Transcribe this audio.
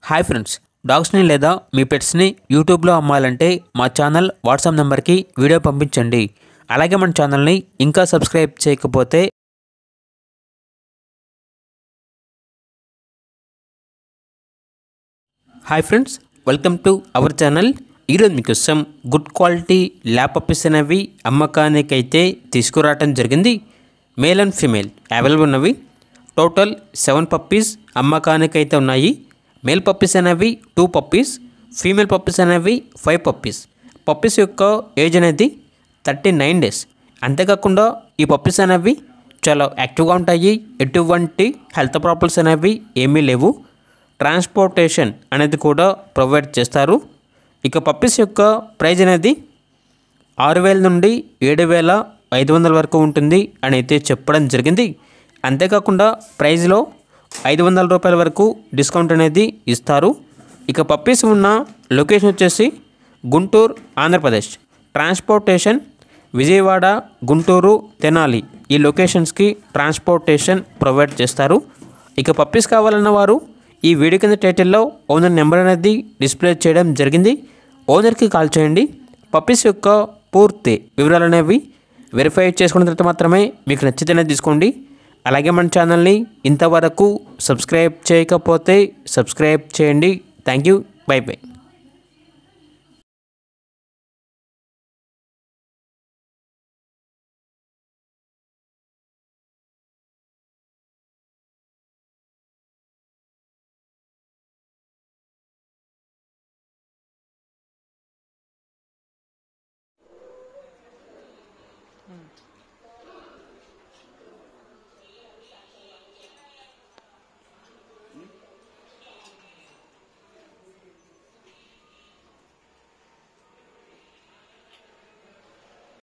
hi friends డాగ్స్ని లేదా మీ పెట్స్ని యూట్యూబ్లో అమ్మాలంటే మా ఛానల్ వాట్సాప్ నెంబర్కి వీడియో పంపించండి అలాగే మన ఛానల్ని ఇంకా సబ్స్క్రైబ్ చేయకపోతే hi friends welcome to our channel ఈరోజు మీకోసం గుడ్ క్వాలిటీ ల్యాప్ పప్పీస్ అనేవి అమ్మకానికైతే తీసుకురావటం జరిగింది మేల్ అండ్ ఫీమేల్ అవైలబుల్ ఉన్నవి టోటల్ సెవెన్ పప్పీస్ అమ్మకానికైతే ఉన్నాయి మేల్ పప్పీస్ అనేవి టూ పప్పీస్ ఫీమేల్ పప్పీస్ అనేవి ఫైవ్ పప్పీస్ పప్పీస్ యొక్క ఏజ్ అనేది థర్టీ నైన్ డేస్ అంతేకాకుండా ఈ పప్పీస్ అనేవి చాలా యాక్టివ్గా ఉంటాయి ఎటువంటి హెల్త్ ప్రాబ్లమ్స్ అనేవి ఏమీ లేవు ట్రాన్స్పోర్టేషన్ అనేది కూడా ప్రొవైడ్ చేస్తారు ఇక పప్పీస్ యొక్క ప్రైజ్ అనేది ఆరు వేల నుండి ఏడు వేల ఐదు వందల వరకు ఉంటుంది అని అయితే చెప్పడం జరిగింది అంతేకాకుండా ప్రైజ్లో ఐదు వందల రూపాయల వరకు డిస్కౌంట్ అనేది ఇస్తారు ఇక పప్పీస్ ఉన్న లొకేషన్ వచ్చేసి గుంటూరు ఆంధ్రప్రదేశ్ ట్రాన్స్పోర్టేషన్ విజయవాడ గుంటూరు తెనాలి ఈ లొకేషన్స్కి ట్రాన్స్పోర్టేషన్ ప్రొవైడ్ చేస్తారు ఇక పప్పీస్ కావాలన్న వారు ఈ వీడియో కింద టైటిల్లో ఓనర్ నెంబర్ అనేది డిస్ప్లే చేయడం జరిగింది ఓనర్కి కాల్ చేయండి పప్పీస్ యొక్క పూర్తి వివరాలు అనేవి వెరిఫై చేసుకున్న తర్వాత మాత్రమే మీకు నచ్చితేనే తీసుకోండి అలాగే మన ఛానల్ని ఇంతవరకు సబ్స్క్రైబ్ చేయకపోతే సబ్స్క్రైబ్ చేయండి థ్యాంక్ యూ బై బై